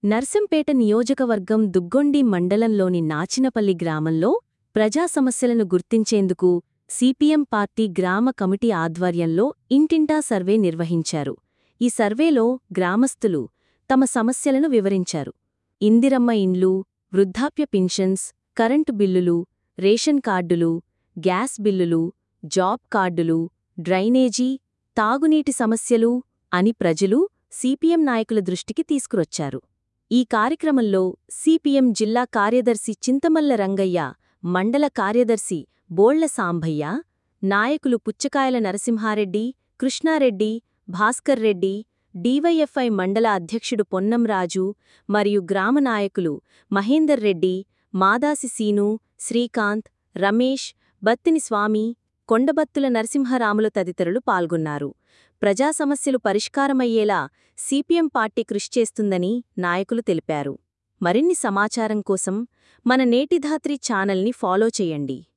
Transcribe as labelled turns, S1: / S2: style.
S1: నర్సంపేట నియోజకవర్గం దుగ్గొండి మండలంలోని నాచినపల్లి గ్రామంలో ప్రజా సమస్యలను గుర్తించేందుకు సిపిఎం పార్టీ గ్రామ కమిటీ ఆధ్వర్యంలో ఇంటింటా సర్వే నిర్వహించారు ఈ సర్వేలో గ్రామస్తులు తమ సమస్యలను వివరించారు ఇందిరమ్మ ఇండ్లు వృద్ధాప్య పింఛన్స్ కరెంటు బిల్లులు రేషన్ కార్డులు గ్యాస్ బిల్లులు జాబ్ కార్డులు డ్రైనేజీ తాగునీటి సమస్యలు అని ప్రజలు సిపిఎం నాయకుల దృష్టికి తీసుకురొచ్చారు ఈ కార్యక్రమంలో సిపిఎం జిల్లా కార్యదర్శి చింతమల్ల రంగయ్య మండల కార్యదర్శి బోళ్ల సాంభయ్య నాయకులు పుచ్చకాయల నరసింహారెడ్డి కృష్ణారెడ్డి భాస్కర్ రెడ్డి డివైఎఫ్ఐ మండల అధ్యక్షుడు పొన్నంరాజు మరియు గ్రామ నాయకులు మహేందర్ రెడ్డి మాదాసి సీను శ్రీకాంత్ రమేష్ బత్తిని స్వామి కొండబత్తుల నరసింహరాములు తదితరులు పాల్గొన్నారు ప్రజా సమస్యలు పరిష్కారమయ్యేలా సిపిఎం పార్టీ కృషి చేస్తుందని నాయకులు తెలిపారు మరిన్ని సమాచారం కోసం మన నేటిధాత్రి ఛానల్ని ఫాలో చేయండి